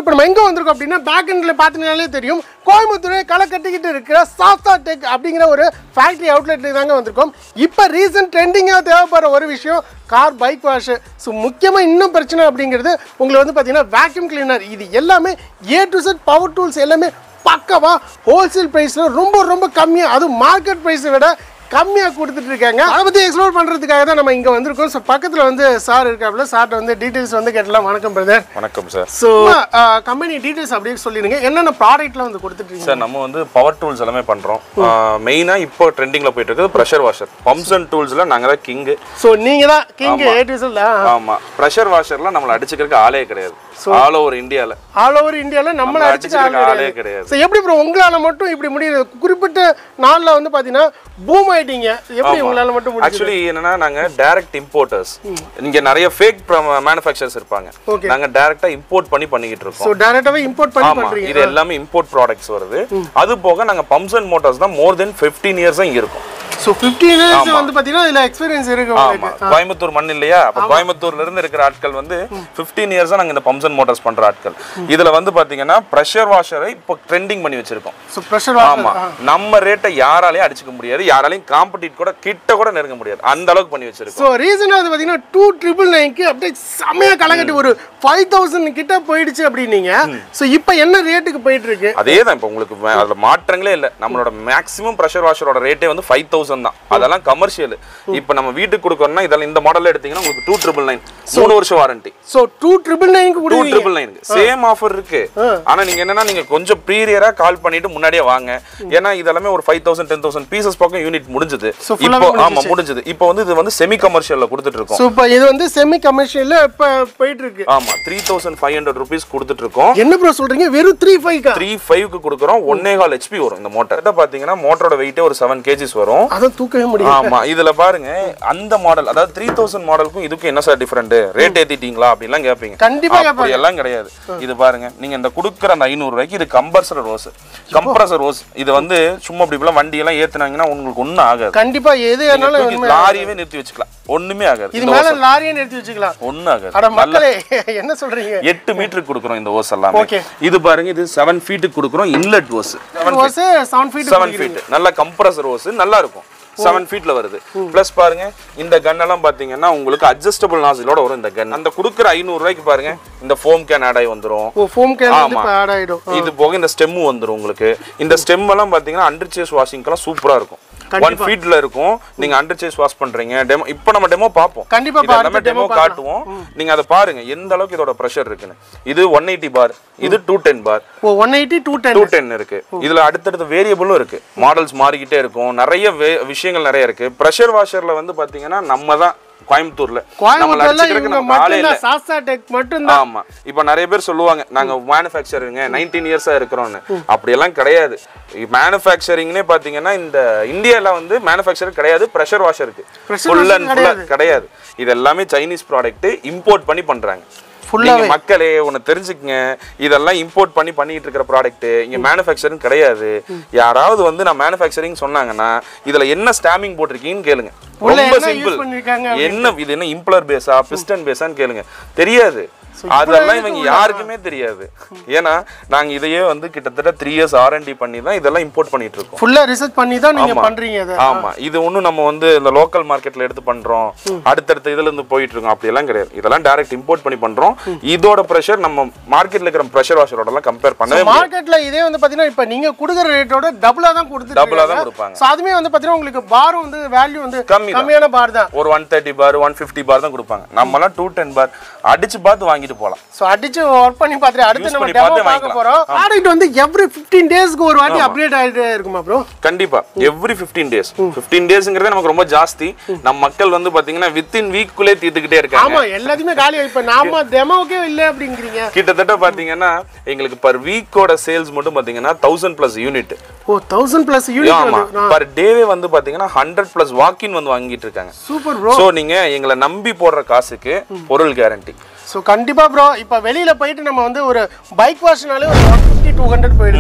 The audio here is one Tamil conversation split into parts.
இப்போ நம்ம எங்கே வந்திருக்கோம் அப்படின்னா பேக் எண்டில் பார்த்தீங்கனாலே தெரியும் கோயம்புத்தூரை களை கட்டிக்கிட்டு இருக்கிற சாஸ்தா டெக் அப்படிங்கிற ஒரு ஃபேக்ட்ரி அவுட்லெட்டுக்கு தாங்க வந்திருக்கோம் இப்போ ரீசன்ட் ட்ரெண்டிங்காக தேவைப்படுற ஒரு விஷயம் கார் பைக் வாஷ் ஸோ முக்கியமாக இன்னும் பிரச்சனை அப்படிங்கிறது உங்களுக்கு வந்து பார்த்தீங்கன்னா வேக்யூம் கிளீனர் இது எல்லாமே A to Z power tools எல்லாமே பக்கவா ஹோல்சேல் ப்ரைஸில் ரொம்ப ரொம்ப கம்மியாக அதுவும் மார்க்கெட் ப்ரைஸை விட கம்மியாக கொடுத்துட்டு இருக்காங்க அதை பற்றி எக்ஸ்ப்ளோர் பண்ணுறதுக்காக தான் நம்ம இங்கே வந்திருக்கோம் ஸோ பக்கத்தில் வந்து சார் இருக்காப்புல சார்ட்ட வந்து டீட்டெயில்ஸ் வந்து கேட்டலாம் வணக்கம் பிரதர் வணக்கம் சார் ஸோ கம்பெனி டீட்டெயில்ஸ் அப்படியே சொல்லிடுங்க என்னென்ன ப்ராடக்ட்லாம் வந்து கொடுத்துட்ருக்கீங்க சார் நம்ம வந்து பவர் டூல்ஸ் எல்லாமே பண்றோம் மெயினாக இப்போ ட்ரெண்டிங்கில் போயிட்டு இருக்குது ப்ரெஷர் வாஷர் பம்ப்ஸ் அண்ட் டூல்ஸில் நாங்கள் தான் கிங்கு ஸோ நீங்கள் தான் கிங் ஏ டு செல் ஆமா ப்ரெஷர் வாஷர்லாம் நம்மளை அடிச்சுக்கிறதுக்கு ஆளே கிடையாது ஆல் ஓவர் இந்தியாவில் ஆல் ஓவர் இந்தியாவில் நம்மளை அடிச்சுட்டு ஆள் அடிச்சுக்கிறதுக்கு ஆளே கிடையாது கிடையாது ஸோ எப்படி ப்ரோ உங்களால் மட்டும் இப்படி முடியுது குறிப்பிட்ட நாளில் வந்து பார்த்தீங்கன்னா பூம் ஆயிட்டீங்க எப்படி உங்களால் மட்டும் முடியும் ஆக்சுவலி என்னன்னா நாங்க டைரக்ட் இம்போர்ட்டர்ஸ் இங்க நிறைய ஃபேக் மேனுஃபேக்சர்ஸ் இருப்பாங்க Okay. நாங்க டைரக்டா இம்போர்ட் பண்ணி பண்ணிக்கிட்டு இருக்கோம் ஸோ டேரெக்டாகவே இம்போர்ட் பண்ணி ஆமா பண்ணுறீங்க இது எல்லாமே இம்போர்ட் ப்ராடக்ட்ஸ் வருது அது போக நாங்க பம்ப்ஸ் அண்ட் மோட்டார்ஸ் தான் மோர் தென் 15 இயர்ஸ் இங்க இருக்கும் ஸோ ஃபிஃப்டீன் இயர்ஸ் வந்து பார்த்தீங்கன்னா இதில் எக்ஸ்பீரியன்ஸ் இருக்கு ஆமா உங்களுக்கு கோயம்புத்தூர் மண் இல்லையா அப்ப கோயம்புத்தூர்ல இருந்து இருக்கிற ஆட்கள் வந்து 15 இயர்ஸா நாங்க இந்த பம்ப்ஸ் அண்ட் மோட்டார்ஸ் பண்ற ஆட்கள் இதுல வந்து பாத்தீங்கன்னா ப்ரெஷர் வாஷரை இப்போ ட்ரெண்டிங் பண்ணி வச்சிருக்கோம் ஸோ ப்ரெஷர் ஆமா நம்ம ரேட்டை யாராலையும் அடிச்சுக்க முடியாது யாராலையும் காம்படிட் கூட கிட்ட கூட நெருங்க முடியாது அந்த அளவுக்கு பண்ணி வச்சிருக்கோம் ஸோ ரீசனாக வந்து பார்த்தீங்கன்னா டூ ட்ரிபிள் நைன்க்கு அப்படியே செமையாக கலங்கட்டி ஒரு ஃபைவ் தௌசண்ட் கிட்ட போயிடுச்சு அப்படின்னீங்க ஸோ இப்போ என்ன ரேட்டுக்கு போயிட்டு இருக்கு அதே தான் இப்போ உங்களுக்கு வே- அதுல மாற்றங்களே இல்லை நம்மளோட மேக்ஸிமம் ப்ரெஷர் வாஷரோட ரேட்டே வந்து ஃபைவ் தௌசண்ட் தான் அதெல்லாம் கமர்ஷியல் இப்போ நம்ம வீட்டுக்கு கொடுக்கறோம்னா இதெல்லாம் இந்த மாடல் எடுத்தீங்கன்னா உங்களுக்கு டூ ட்ரிபிள் நைன் மூணு வருஷம் வாரண்டி ஸோ டூ ட்ரிபிள் நைனுக்கு டூ கொடுக்குறீங்க ட்ரிபிள் நைனுக்கு சேம் ஆஃபர் இருக்கு ஆனா நீங்க என்னன்னா நீங்க கொஞ்சம் ப்ரீரியரா கால் பண்ணிட்டு முன்னாடியே வாங்க ஏன்னா இதெல்லாமே ஒரு five thousand ten thousand pieces பக்கம் யூனிட் முடிஞ்சது So, full ஆவே இப்போ ஆமா முடிஞ்சது இப்போ வந்து இது வந்து செமி கமர்ஷியல்ல கொடுத்துட்டு இருக்கோம் ஸோ இப்போ இது வந்து செமி கமர்ஷியலில் இப்போ போயிட்டு இருக்கு ஆமா three thousand five hundred rupees கொடுத்துட்டு இருக்கோம் என்ன ப்ரோ சொல்றீங்க வெறும் த்ரீ ஃபைவ்க்கா த்ரீ ஃபைவ்க்கு கொடுக்குறோம் ஒன்னே கால் ஹெச்பி வரும் இந்த மோட்டர் இதை பார்த்தீங்கன்னா மோட்டரோட வெயிட்டே ஒரு செவன் கேஜிஸ் வரும் அதான் தூக்கவே முடியும் ஆமா இதுல பாருங்க அந்த மாடல் அதாவது த்ரீ தௌசண்ட் மாடலுக்கும் இதுக்கும் என்ன சார் டிஃபரெண்ட் ரேட் ஏத்திட்டீங்களா அப்படின்லாம் கேட்பீங்க கண்டிப்பா அப்படி எல்லாம் கிடையாது இது பாருங்க நீங்க இந்த கொடுக்குற அந்த ஐநூறு ரூபாய்க்கு இது கம்பர்சர் ரோஸ் கம்ப்ரஸர் ரோஸ் இது வந்து சும்மா இப்படி இப்படிலாம் வண்டி எல்லாம் ஏத்துனாங்கன்னா உங்களுக்கு ஒண்ணும் ஆகாது கண்டிப்பா எது நீங்க வேணாலும் தூக்கி லாரியவே நிறுத்தி வச்சுக்கலாம் ஒண்ணுமே ஆகாது இது இந்த மேல ஓஸ் லாரியே நிறுத்தி வச்சுக்கலாம் ஒண்ணும் ஆகாது அட மக்களே என்ன சொல்றீங்க எட்டு மீட்டருக்கு கொடுக்குறோம் இந்த ஓஸ் எல்லாமே Okay. இது பாருங்க இது செவன் ஃபீட்டுக்கு கொடுக்குறோம் inlet hose seven hose seven feet seven feet நல்ல கம்ப்ரஸர் ஓஸ் நல்லா இருக்கும் செவன் ஃபீட்ல வருது ப்ளஸ் பாருங்க இந்த கன் எல்லாம் பாத்தீங்கன்னா உங்களுக்கு அட்ஜஸ்டபிள் நாசிலோட வரும் இந்த கன் அந்த கொடுக்குற ஐநூறு ரூபாய்க்கு பாருங்க இந்த ஃபோம் கேன் ஆட் ஆகி வந்துரும் ஓ ஃபோம் கேன் வந்து ஆமா. இப்போ ஆட் ஆயிடும் இது போக இந்த ஸ்டெம் வந்துரும் உங்களுக்கு இந்த ஸ்டெம் எல்லாம் பாத்தீங்கன்னா அண்டர் சேஸ் வாஷிங்க்கெல்லாம் சூப்பரா இருக்கும் ஒன் ஃபீட்ல இருக்கும் நீங்க அண்டர் சேஸ் வாஷ் பண்றீங்க டெமோ இப்போ நம்ம டெமோ பார்ப்போம் கண்டிப்பா இது எல்லாமே டெமோ காட்டுவோம் நீங்க அதை பாருங்க எந்த அளவுக்கு இதோட ப்ரெஷர் இருக்குன்னு இது ஒன் எயிட்டி பார் இது டூ டென் பார் ஓ one eighty two ten two ten இருக்கு இதுல அடுத்தடுத்த வேரியபிளும் இருக்கு மாடல்ஸ் மாறிக்கிட்டே இருக்கும் நிறைய வே- விஷயங்கள் நிறைய இருக்கு ப்ரெஷர் வாஷர்ல வந்து பாத்தீங்கன்னா நம்ம தான் கோயம்புத்தூர்ல நம்மள கோயம்புத்தூர்ல அடிச்சுக்கிறதுக்கு இவங்க நம்ம ஆளே இல்ல மட்டும்தான் சாஸ்தா டெக் மட்டும்தான் ஆமா இப்ப நிறைய பேர் சொல்லுவாங்க நாங்க மேனுஃபேக்சருங்க நைன்டீன் இயர்ஸா இருக்கிறோம்னு அப்படியெல்லாம் கிடையாது மேனுஃபேக்சரிங்னே பாத்தீங்கன்னா இந்த இந்தியால வந்து மேனுஃபேக்சர் கிடையாது ப்ரெஷர் வாஷருக்கு Pressure ஃபுல் washer அண்ட் ஃபுல்லா கிடையாது இது எல்லாமே சைனீஸ் ப்ராடக்ட் இம்போர்ட் பண்ணி பண்றாங்க Full-ஆவே. நீங்க மக்களே ஒன்னு தெரிஞ்சுக்கங்க இதெல்லாம் இம்போர்ட் பண்ணி பண்ணிட்டு இருக்கிற ப்ராடக்ட் இங்க மேனுஃபேக்சரிங் கிடையாது யாராவது வந்து நான் மேனுஃபேக்சரிங் சொன்னாங்கன்னா இதுல என்ன ஸ்டாம்பிங் போட்டிருக்கீங்கன்னு கேளுங்க உள்ள ரொம்ப என்ன use சிம்பிள் பண்ணிருக்காங்க என்ன இது என்ன இம்ப்ளர் பேஸா பிஸ்டன் பேஸான்னு கேளுங்க தெரியாது அதெல்லாம் இவங்க யாருக்குமே தெரியாது ஏன்னா நாங்க இதையே வந்து கிட்டத்தட்ட த்ரீ இயர்ஸ் ஆர்என்டி பண்ணி தான் இதெல்லாம் இம்போர்ட் பண்ணிட்டு இருக்கோம் ஃபுல்லா ரிசர்ச் பண்ணி தான் நீங்க ஆமா. பண்றீங்க அதை ஆமா இது ஒண்ணும் நம்ம வந்து இந்த லோக்கல் மார்க்கெட்ல எடுத்து பண்றோம் அடுத்தடுத்த இதுல இருந்து போயிட்டு இருக்கோம் அப்படி எல்லாம் கிடையாது இதெல்லாம் டைரக்ட் இம்போர்ட் பண்ணி பண்றோம் இதோட ப்ரெஷர் நம்ம மார்க்கெட்ல இருக்கிற ப்ரெஷர் வாஷரோட எல்லாம் கம்பேர் பண்ணவே முடியாது மார்க்கெட்ல இதே வந்து பாத்தீங்கன்னா இப்ப நீங்க கொடுக்குற ரேட்டோட டபுளா தான் கொடுத்துட்டு டபுளா தான் கொடுப்பாங்க ஸோ அதுமே வந்து பாத்தீங்கன்னா உங்களுக்கு பாரும் வந்து வேல்யூ வந்து கம்மி தான். கம்மியான பார் தான் ஒரு one thirty bar one fifty bar தான் கொடுப்பாங்க நம்மலாம் டூ டென் பார் அடிச்சு பார்த்து வாங்கிட்டு போலாம் ஸோ அடிச்சு ஒர்க் பண்ணி பார்த்துட்டு அடுத்து Use நம்ம பண்ணி டெமோ பார்த்தே பார்க்க வாங்கிக்கலாம். போறோம் ப்ராடக்ட் வந்து எவ்ரி ஃபிஃப்டீன் டேஸ்க்கு ஒரு வாட்டி அப்டேட் ஆகிட்டே இருக்குமா ப்ரோ கண்டிப்பா எவ்ரி 15 டேஸ் 15 டேஸ்ங்கிறதே நமக்கு ரொம்ப ஜாஸ்தி நம்ம மக்கள் வந்து பாத்தீங்கன்னா வித்தின் வீக்குள்ளே தீர்த்துக்கிட்டே இருக்காங்க ஆமா எல்லாத்தையுமே காலி இப்ப நாம டெமோக்கே இல்லை அப்படிங்கிறீங்க கிட்டத்தட்ட பாத்தீங்கன்னா எங்களுக்கு பர் வீக்கோட சேல்ஸ் மட்டும் பாத்தீங்கன்னா தௌசண்ட் பிளஸ் யூனிட் ஓ தௌசண்ட் பிளஸ் யூனிட் ஆமா வந்து பர் டேவே வந்து பாத்தீங்கன்னா ஹண்ட்ரட் பிளஸ் வாக்கின் வந்து வாங்கிட்டு இருக்காங்க சூப்பர் ப்ரோ சோ நீங்க எங்களை நம்பி போடுற காசுக்கு பொருள் கேரண்டி ஸோ கண்டிப்பா ப்ரோ இப்போ வெளியில போயிட்டு நம்ம வந்து ஒரு பைக் வாஷ்னாலே ஒரு ஒன் ஃபிஃப்டி டூ ஹண்ட்ரட் போயிடுது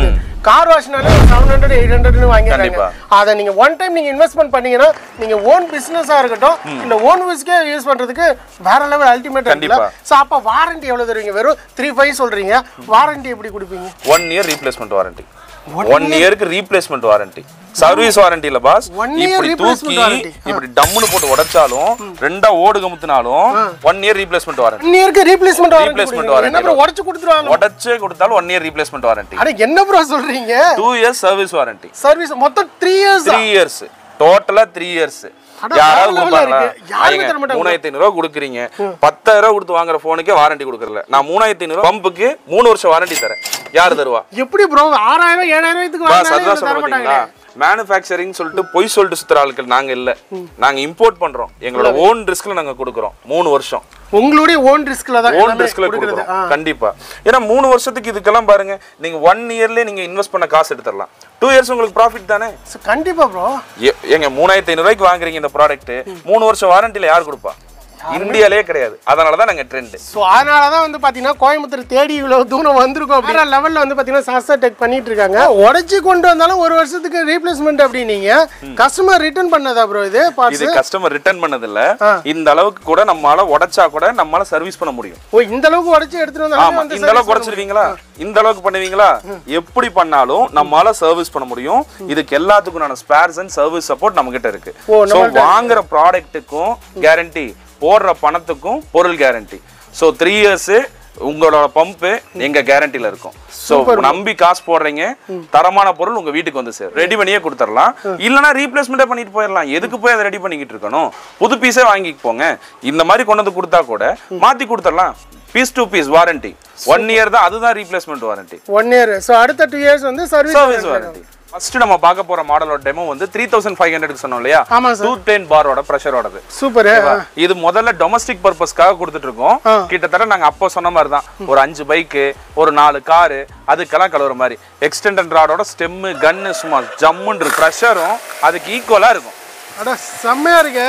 கார் வாஷ்னாலே ஒரு செவன் ஹண்ட்ரட் எயிட் ஹண்ட்ரட்னு வாங்கிடுறாங்க கண்டிப்பா. அதை நீங்க ஒன் டைம் நீங்க இன்வெஸ்ட்மெண்ட் பண்ணீங்கன்னா நீங்க ஓன் பிசினஸா இருக்கட்டும் இந்த ஓன் பிஸ்க்கே யூஸ் பண்றதுக்கு வேற லெவல் அல்டிமேட் இருக்குல்ல கண்டிப்பா. ஸோ அப்போ வாரண்டி எவ்வளவு தருவீங்க வெறும் த்ரீ ஃபைவ் சொல்றீங்க வாரண்டி எப்படி கொடுப்பீங்க one year replacement warranty one இயருக்கு ரீப்ளேஸ்மெண்ட் வாரண்டி சர்வீஸ் வாரண்டி இல்ல பாஸ் One year இப்படி replacement தூக்கி warranty. இப்படி டம்முன்னு போட்டு உடைச்சாலும் ரெண்டா ஓடு கமுத்தினாலும் one year replacement warranty one இயருக்கு ரீப்ளேஸ்மெண்ட் Replacement வாரண்டி என்ன warranty. ப்ரோ உடச்சு கொடுத்துருவாங்க உடைச்சே கொடுத்தாலும் ஒன் இயர் ரீப்ளேஸ்மெண்ட் வாரண்டி அட என்ன ப்ரோ சொல்றீங்க two years service warranty service மொத்தம் த்ரீ இயர்ஸ் த்ரீ இயர்ஸ் டோட்டலா த்ரீ இயர்ஸ் அட, யாராவது வேற level ஆ கொடுப்பாங்களா? இருக்கு. யாருமே ஐயங்க, தர மாட்டாங்க. மூணாயிரத்தி ஐநூறு ரூபா கொடுக்குறீங்க பத்தாயிரம் ரூபா கொடுத்து வாங்குற போனுக்கே வாரண்டி கொடுக்கறல நான் மூணாயிரத்தி ஐநூறு பம்புக்கு மூணு வருஷம் வாரண்டி தரேன் யாரு தருவா எப்படி ப்ரோ ஆறாயிரம் ஏழாயிரத்துக்கு பாஸ் வாங்கினாலே அதுதான் இதை சொல்ல தர மாட்டீங்களா மாட்டாங்களே மேனுஃபேக்சரிங் சொல்லிட்டு பொய் சொல்லிட்டு சுத்துற ஆட்கள் நாங்க இல்ல நாங்க இம்போர்ட் பண்றோம் எங்களோட ஓன் ரிஸ்க்ல நாங்க கொடுக்குறோம் மூணு வருஷம் உங்களுடைய ஓன் ரிஸ்க்ல தான் ஓன் எல்லாமே ரிஸ்க்ல கொடுக்கறது. கொடுக்குறோம் கண்டிப்பா ஏன்னா மூணு வருஷத்துக்கு இதுக்கெல்லாம் பாருங்க நீங்க ஒன் இயர்லயே நீங்க இன்வெஸ்ட் பண்ண காசு எடுத்துடலாம் டூ இயர்ஸ் உங்களுக்கு ப்ராஃபிட் தானே So, கண்டிப்பா ப்ரோ ஏ- ஏங்க மூணாயிரத்தி ஐநூறு ரூபாய்க்கு வாங்குறீங்க இந்த ப்ராடக்ட் மூணு வருஷம் வாரண்டில யார் கொடுப்பா இந்தியாலே கிடையாது அதனால தான் நாங்க ட்ரெண்ட் ஸோ அதனால தான் வந்து பார்த்தீங்கன்னா கோயம்புத்தூர் தேடி இவ்வளோ தூரம் வந்திருக்கோம் வேற லெவலில் வந்து பார்த்தீங்கன்னா சாஸ்தா டெக் பண்ணிட்டு இருக்காங்க உடச்சி கொண்டு வந்தாலும் ஒரு வருஷத்துக்கு ரீப்ளேஸ்மெண்ட் அப்படின்னீங்க கஸ்டமர் ரிட்டர்ன் பண்ணதா ப்ரோ இது இது பார்ட்ஸ் கஸ்டமர் ரிட்டர்ன் பண்ணதில்ல இந்த அளவுக்கு கூட நம்மளால உடைச்சா கூட நம்மளால சர்வீஸ் பண்ண முடியும் ஓ இந்த அளவுக்கு உடச்சி எடுத்துட்டு வந்தாலும் ஆமா வந்து இந்த அளவுக்கு உடைச்சிருவீங்களா இந்த அளவுக்கு பண்ணுவீங்களா எப்படி பண்ணாலும் நம்மளால சர்வீஸ் பண்ண முடியும் இதுக்கு எல்லாத்துக்கும் ஸ்பேர்ஸ் அண்ட் சர்வீஸ் சப்போர்ட் நம்ம கிட்ட இருக்கு ஓ, சோ வாங்குற ப்ராடக்ட்டுக்கும் கேரண்டி போடுற பணத்துக்கும் பொருள் கேரண்டி சோ த்ரீ இயர்ஸ் உங்களோட பம்பு எங்க கேரண்டில இருக்கும் சோ நம்பி காசு போடுறீங்க தரமான பொருள் உங்க வீட்டுக்கு வந்து சேரும் ரெடி பண்ணியே கொடுத்துடலாம் இல்லனா ரீப்ளேஸ்மெண்ட்டே பண்ணிட்டு போயிடலாம் எதுக்கு போய் அதை ரெடி பண்ணிக்கிட்டு இருக்கணும் புது பீஸே வாங்கிட்டு போங்க இந்த மாதிரி கொண்டு வந்து கொடுத்தா கூட மாத்தி கொடுத்துடலாம் piece to piece warranty one year தான் அதுதான் replacement warranty one year so அடுத்த டூ இயர்ஸ் வந்து சர்வீஸ் சர்வீஸ் வாரண்டி ஃபர்ஸ்ட் நம்ம பார்க்க போற மாடலோட டெமோ வந்து த்ரீ தௌசண்ட் ஃபைவ் ஹண்ட்ரட் சொன்னோம் இல்லையா ஆமா சார் டூ டென் பாரோட ப்ரெஷரோடது சூப்பர் இது முதல்ல டொமஸ்டிக் பர்பஸ்க்காக கொடுத்துட்டு இருக்கோம் கிட்டத்தட்ட நாங்க அப்போ சொன்ன மாதிரி தான் ஒரு அஞ்சு பைக்கு ஒரு நாலு காரு அதுக்கெல்லாம் கழுவுற மாதிரி எக்ஸ்டெண்டட் ராடோட ஸ்டெம்மு கன்னு சும்மா ஜம்முன்னு இருக்கு ப்ரெஷரும் அதுக்கு ஈக்குவலா இருக்கும் அட செம்மையா இருக்கு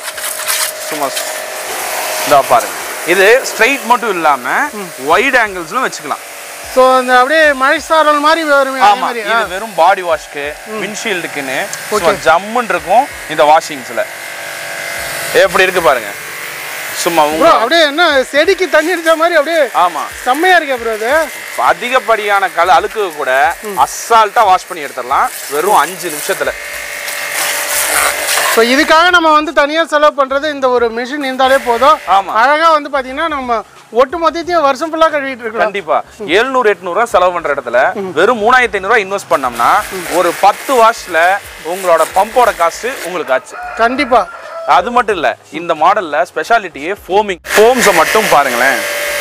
சும்மா இதா பாருங்க இது ஸ்ட்ரைட் மட்டும் இல்லாம வைட் ஆங்கிள்ஸ்லும் வச்சுக்கலாம் ஸோ அந்த அப்படியே மழை சாரல் மாதிரி வருமே அதே ஆமா மாதிரி இது வெறும் பாடி வாஷ்க்கு விண்ட்ஷீல்டுக்குன்னு ஜம்முன்னு இருக்கும் இந்த வாஷிங்ஸ்ல எப்படி இருக்கு பாருங்க சும்மா ப்ரோ உங்க- அப்படியே என்ன செடிக்கு தண்ணி அடிச்ச மாதிரி அப்படியே ஆமா செம்மையா இருக்கே ப்ரோ இது அதிகப்படியான கல அழுக்கு கூட அசால்ட்டா வாஷ் பண்ணி எடுத்துடலாம் வெறும் அஞ்சு நிமிஷத்துல ஸோ இதுக்காக நம்ம வந்து தனியா செலவு பண்றது இந்த ஒரு மிஷின் இருந்தாலே போதும் ஆமா. அழகா வந்து பாத்தீங்கன்னா நம்ம ஒட்டு மொத்தத்தையும் வருஷம் ஃபுல்லா கழுவிட்டு இருக்கலாம் கண்டிப்பா எழுநூறு எட்நூறு ரூபா செலவு பண்ற இடத்துல வெறும் மூணாயிரத்தி ஐநூறு ரூபா இன்வெஸ்ட் பண்ணோம்னா ஒரு பத்து வாஷ்ல உங்களோட பம்போட காசு உங்களுக்கு ஆச்சு கண்டிப்பா அது மட்டும் இல்ல இந்த மாடல்ல ஸ்பெஷாலிட்டியே ஃபோமிங் ஃபோம்ஸை மட்டும் பாருங்களேன்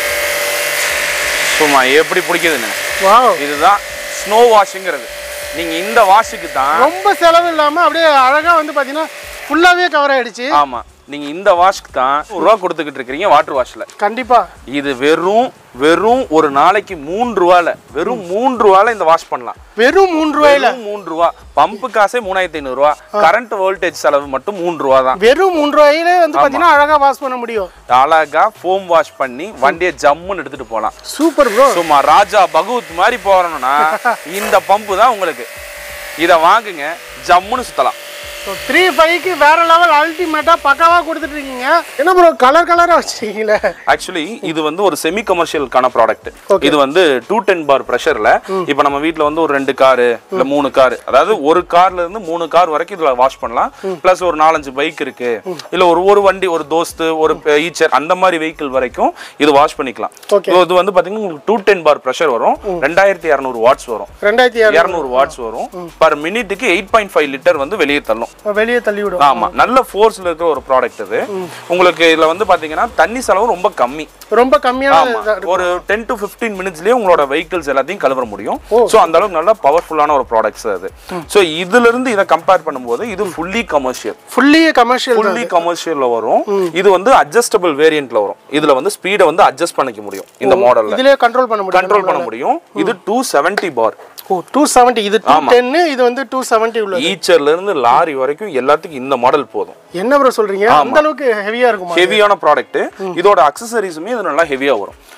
சும்மா எப்படி பிடிக்குதுன்னு வாவ் இதுதான் ஸ்னோ வாஷுங்கிறது நீங்க இந்த வாஷுக்கு தான் ரொம்ப செலவு இல்லாம அப்படியே அழகா வந்து பாத்தீங்கன்னா ஃபுல்லாவே கவர் ஆயிடுச்சு ஆமா நீங்க இந்த வாஷ்க்கு தான் ஒரு ரூபா கொடுத்துக்கிட்டு இருக்கீங்க வாட்டர் வாஷ்ல கண்டிப்பா இது வெறும் வெறும் ஒரு நாளைக்கு மூன்று ரூபால வெறும் மூன்று ரூபால இந்த வாஷ் பண்ணலாம் வெறும் மூணு ரூபாயில வெறும் மூன்று ரூபா பம்பு காசே மூணாயிரத்தி ஐநூறு ரூபா கரண்ட் வோல்டேஜ் செலவு மட்டும் மூன்று ரூபா தான் வெறும் மூணு ரூபாயிலே வந்து பாத்தீங்கன்னா அழகா வாஷ் பண்ண முடியும் அழகா ஃபோம் வாஷ் பண்ணி வண்டியை ஜம்முன்னு எடுத்துட்டு போகலாம் சூப்பர் ப்ரோ சும்மா ராஜா பகவத் மாதிரி போறணும்னா இந்த பம்பு தான் உங்களுக்கு இதை வாங்குங்க ஜம்முன்னு சுத்தலாம் ஸோ த்ரீ ஃபைவ்க்கு வேற லெவல் அல்டிமேட்டா பக்காவா கொடுத்துட்டு இருக்கீங்க என்ன ப்ரோ கலர் கலரா வச்சிருக்கீங்களே ஆக்சுவலி இது வந்து ஒரு செமி கமர்ஷியலுக்கான ப்ராடக்ட் இது வந்து டூ டென் பார் ப்ரெஷர்ல இப்போ நம்ம வீட்ல வந்து ஒரு ரெண்டு காரு இல்ல மூணு கார் அதாவது ஒரு கார்ல இருந்து மூணு கார் வரைக்கும் இதுல வாஷ் பண்ணலாம் பிளஸ் ஒரு நாலஞ்சு பைக் இருக்கு இல்ல ஒரு ஒரு வண்டி ஒரு தோஸ்து ஒரு ஈச்சர் அந்த மாதிரி வெஹிக்கிள் வரைக்கும் இது வாஷ் பண்ணிக்கலாம் Okay. So, இது வந்து பாத்தீங்கன்னா உங்களுக்கு டூ டென் பார் ப்ரெஷர் வரும் ரெண்டாயிரத்தி இரநூறு வாட்ஸ் வரும் ரெண்டாயிரத்தி இரநூறு இரநூறு வாட்ஸ் வரும் பர் மினிட்டுக்கு எயிட் பாயிண்ட் ஃபைவ் லிட்டர் வந்து வெளியே தள்ளும் வெளியே தள்ளி விடும் ஆமா நல்ல ஃபோர்ஸ்ல இருக்கிற ஒரு ப்ராடக்ட் இது உங்களுக்கு இதுல வந்து பாத்தீங்கன்னா தண்ணி செலவு ரொம்ப கம்மி ரொம்ப கம்மியான ஆமா இதா இருக்கு. ஒரு டென் டு ஃபிஃப்டீன் மினிட்ஸ்லயே உங்களோட வெஹிக்கிள்ஸ் எல்லாத்தையும் கழுவ முடியும் சோ அந்த அளவுக்கு நல்ல பவர்ஃபுல்லான ஒரு ப்ராடக்ட்ஸ் அது சோ இதுல இருந்து இதை கம்பேர் பண்ணும்போது இது fully commercial fully commercial fully கமர்ஷியல்ல வரும் இது வந்து அட்ஜஸ்டபிள் வேரியன்ட்ல வரும் இதுல வந்து ஸ்பீடை வந்து அட்ஜஸ்ட் பண்ணிக்க முடியும் இந்த மாடல்ல இதுலயே கண்ட்ரோல் பண்ண முடியும் கண்ட்ரோல் பண்ண முடியும் இது two seventy bar or two seventy இது டூ டென்னு இது வந்து டூ செவன்ட்டி உள்ளது ஈச்சர்ல இருந்து லாரி வரைக்கும் எல்லாத்துக்கும் இந்த மாடல் போதும் என்ன ப்ரோ சொல்றீங்க அந்த அளவுக்கு ஹெவியா இருக்குமா ஹெவியான ப்ராடக்ட் இதோட அக்சசரிஸுமே இது நல்லா ஹெவியா வரும்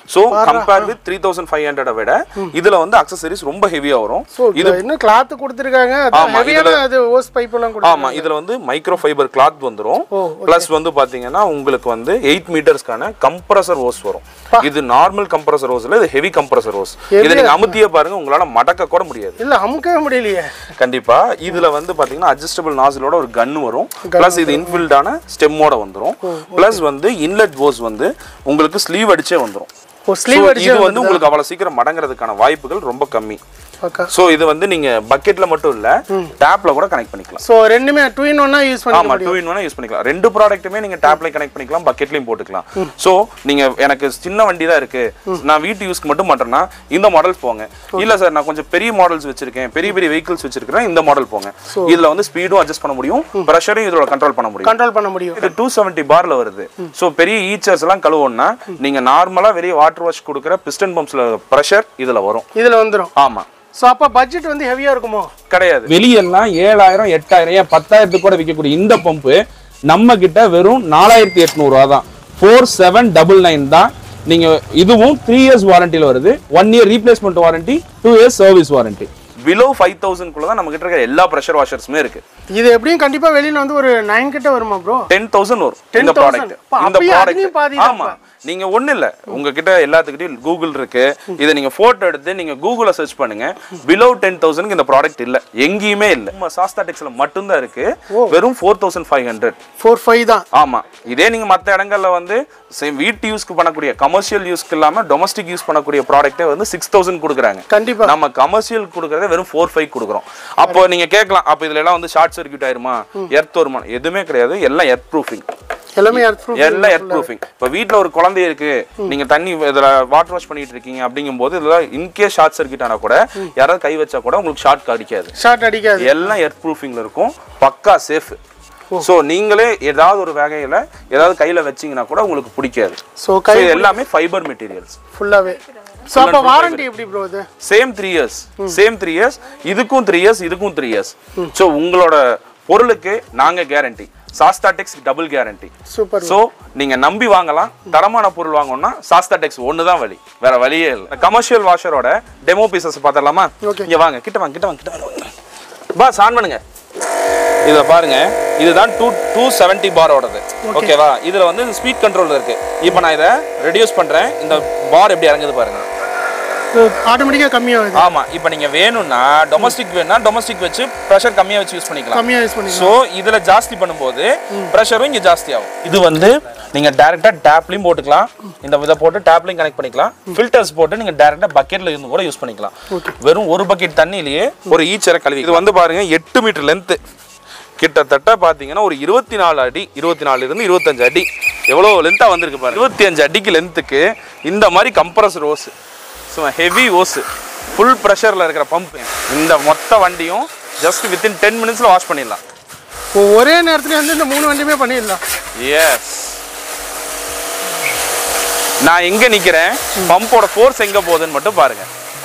so compare with three thousand five hundred விட இதுல வந்து அக்சசரிஸ் ரொம்ப ஹெவியா வரும் ஸோ இது இன்னும் கிளாத் கொடுத்துருக்காங்க ஆமா, ஹெவியான அது ஓஸ் பைப் எல்லாம் கொடுத்து ஆமா இதுல வந்து மைக்ரோ ஃபைபர் கிளாத் வந்துரும் ஓ, பிளஸ் வந்து பாத்தீங்கன்னா உங்களுக்கு வந்து எயிட் மீட்டர்ஸ்க்கான கம்ப்ரஸர் ஓஸ் வரும் இது நார்மல் கம்ப்ரஸர் ஓஸ் இல்ல இது ஹெவி கம்ப்ரஸர் ஓஸ் இதை நீங்க அமுத்தியே பாருங்க உங்களால மடக்க கூட முடியாது இல்ல அமுக்கவே முடியலையே கண்டிப்பா இதுல வந்து பாத்தீங்கன்னா அட்ஜஸ்டபிள் நாசிலோட ஒரு கன் வரும் பிளஸ் இது இன்பில்டான ஸ்டெம்மோட வந்துரும் பிளஸ் வந்து இன்லெட் ஓஸ் வந்து உங்களுக்கு ஸ்லீவ் அடிச்சே வந்துரும் ஓ ஸ்லீவ் So, அடிச்சு இது வந்து உங்களுக்கு அவ்வளவு சீக்கிரம் மடங்குறதுக்கான வாய்ப்புகள் ரொம்ப கம்மி ஓகே சோ இது வந்து நீங்க பக்கெட்ல மட்டும் இல்ல டேப்ல கூட கனெக்ட் பண்ணிக்கலாம் ஸோ ரெண்டுமே டூ இன் ஒன்னா யூஸ் பண்ணி ஆமா டூ இன் ஒன் யூஸ் பண்ணிக்கலாம் ரெண்டு ப்ராடக்ட்டுமே நீங்க டேப்ல கனெக்ட் பண்ணிக்கலாம் பக்கெட்லயும் போட்டுக்கலாம் சோ நீங்க எனக்கு சின்ன வண்டி தான் இருக்கு நான் வீட்டு யூஸ்க்கு மட்டும் பண்றேன்னா இந்த மாடல் போங்க இல்ல சார் நான் கொஞ்சம் பெரிய மாடல்ஸ் வச்சிருக்கேன் பெரிய பெரிய வெஹிக்கிள்ஸ் வச்சிருக்கேன் இந்த மாடல் போங்க இதுல வந்து ஸ்பீடும் அட்ஜஸ்ட் பண்ண முடியும் ப்ரெஷரையும் இதோட கண்ட்ரோல் பண்ண முடியும் கண்ட்ரோல் பண்ண முடியும் இது டூ செவன்ட்டி பார்ல வருது சோ பெரிய ஈச்சர்ஸ் எல்லாம் கழுவோம்னா நீங்க நார்மலா வெளிய வாட்டர் வாஷ் கொடுக்குற பிஸ்டன் பம்ப்ஸ்ல ப்ரெஷர் இதுல வரும் இதுல வந்துரும் ஆமா ஸோ அப்போ பட்ஜெட் வந்து ஹெவியா இருக்குமோ கிடையாது வெளியெல்லாம் ஏழாயிரம் எட்டாயிரம் ஏன் பத்தாயிரத்துக்கு கூட விற்கக்கூடிய இந்த பம்பு நம்ம கிட்ட வெறும் நாலாயிரத்தி எட்நூறுவா தான் ஃபோர் செவன் டபுள் நைன் தான் நீங்க இதுவும் த்ரீ இயர்ஸ் வாரண்டியில் வருது one year replacement warranty two years service warranty below five thousand குள்ள தான் நம்ம கிட்ட இருக்கிற எல்லா ப்ரெஷர் வாஷர்ஸுமே இருக்கு இது எப்படியும் கண்டிப்பா வெளியில வந்து ஒரு நைன் கிட்ட வருமா ப்ரோ டென் தௌசண்ட் வரும் 10,000. இந்த ப்ராடக்ட் அப்ப இந்த அப்பயே அதுலயும் பாதி ப்ராடக்ட் தான்ப்பா. ஆமா நீங்க ஒண்ணு இல்ல உங்ககிட்ட எல்லாத்துக்கிட்டையும் கூகுள் இருக்கு இதை நீங்க போட்டோ எடுத்து நீங்க கூகுள சர்ச் பண்ணுங்க பிலோ டென் தௌசண்ட்க்கு இந்த ப்ராடக்ட் இல்ல எங்கேயுமே இல்ல நம்ம சாஸ்தா டெக்ஸ்ல மட்டும்தான் இருக்கு வெறும் four thousand five hundred four five தான் ஆமா இதே நீங்க மத்த இடங்கள்ல வந்து same வீட்டு யூஸ்க்கு பண்ணக்கூடிய கமர்ஷியல் யூஸ்க்கு இல்லாம டொமஸ்டிக் யூஸ் பண்ணக்கூடிய ப்ராடக்ட்டே வந்து சிக்ஸ் தௌசண்ட் கொடுக்குறாங்க கண்டிப்பா நம்ம கமர்ஷியல் கொடுக்கறத வெறும் ஃபோர் ஃபைவ் கொடுக்குறோம் அப்போ நீங்க கேட்கலாம் அப்போ இதுல எல்லாம் வந்து ஷார்ட் சர்க்யூட் ஆயிருமா எர்த் வருமா எதுவுமே கிடையாது எல்லாம் எர்த் ப்ரூஃபிங் எல்லாமே earth proof. எல்லாம் எர்த் ப்ரூஃபிங் இப்போ வீட்ல ஒரு குழந்தை இருக்கு நீங்க தண்ணி இதுல வாட்டர் வாஷ் பண்ணிட்டு இருக்கீங்க அப்படிங்கும்போது இதுல இன்கேஸ் ஷார்ட் சர்க்யூட் ஆனா கூட யாராவது கை வச்சா கூட உங்களுக்கு ஷார்ட் அடிக்காது ஷார்ட் அடிக்காது எல்லாம் எர்த் ப்ரூஃபிங்ல இருக்கும் பக்கா சேஃப் சோ நீங்களே ஏதாவது ஒரு வகையில ஏதாவது கையில வச்சீங்கன்னா கூட உங்களுக்கு பிடிக்காது ஸோ So, கை இது எல்லாமே ஃபைபர் மெட்டீரியல்ஸ் ஃபுல்லாவே ஸோ அப்போ வாரண்டி எப்படி ப்ரோ இது same three years same three years இதுக்கும் த்ரீ இயர்ஸ் இதுக்கும் த்ரீ இயர்ஸ் ஸோ உங்களோட பொருளுக்கு நாங்க guarantee Sastha Tex double guarantee super so நீங்க நம்பி வாங்கலாம் தரமான பொருள் வாங்கணும்னா சாஸ்தா டெக்ஸ் ஒன்று தான் வழி வேற வழியே இல்லை கமர்ஷியல் வாஷரோட டெமோ பீசஸ் பார்த்துடலாமா Okay. இங்க வாங்க கிட்ட வாங்க கிட்ட வாங்க கிட்ட வாங்க பாஸ் ஆன் பண்ணுங்க இதை பாருங்க இதுதான் டூ டூ செவன்ட்டி பாரோடது ஓகேவா இதுல வந்து ஸ்பீட் கண்ட்ரோல் இருக்கு இப்போ நான் இதை ரெடியூஸ் பண்றேன் இந்த பார் எப்படி இறங்குது பாருங்க ஆட்டோமேட்டிக்காக கம்மியாகுது ஆமா இப்போ நீங்க வேணும்னா டொமஸ்டிக் வேணும்னா டொமஸ்டிக் வச்சு ப்ரெஷர் கம்மியா வச்சு யூஸ் பண்ணிக்கலாம் கம்மியாக யூஸ் பண்ணி ஸோ இதுல ஜாஸ்தி பண்ணும்போது ப்ரெஷரும் இங்க ஜாஸ்தி ஆகும் இது வந்து நீங்க டைரக்டா டேப்லயும் போட்டுக்கலாம் இந்த இதை போட்டு டேப்லயும் கனெக்ட் பண்ணிக்கலாம் ஃபில்டர்ஸ் போட்டு நீங்க டைரக்டா பக்கெட்ல இருந்து கூட யூஸ் பண்ணிக்கலாம் வெறும் ஒரு பக்கெட் தண்ணியிலேயே ஒரு ஈச்சரை கழுவி இது வந்து பாருங்க எட்டு மீட்டர் லென்த் கிட்டத்தட்ட பாத்தீங்கன்னா ஒரு இருபத்தி நாலு அடி இருபத்தி நாலுல இருந்து இருபத்தஞ்சு அடி எவ்வளோ லென்த்தா வந்திருக்கு பாருங்க இருபத்தி அஞ்சு அடிக்கு லென்த்துக்கு இந்த மாதிரி compressor hose so heavy hose full ப்ரெஷரில் இருக்கிற பம்ப் இந்த மொத்த வண்டியும் ஜஸ்ட் வித்தின் டென் மினிட்ஸில் வாஷ் பண்ணிடலாம் இப்போ ஒரே நேரத்துல வந்து இந்த மூணு வண்டியுமே பண்ணிடலாம் எஸ் நான் எங்க நிக்கிறேன் பம்போட ஃபோர்ஸ் எங்க போகுதுன்னு மட்டும் பாருங்க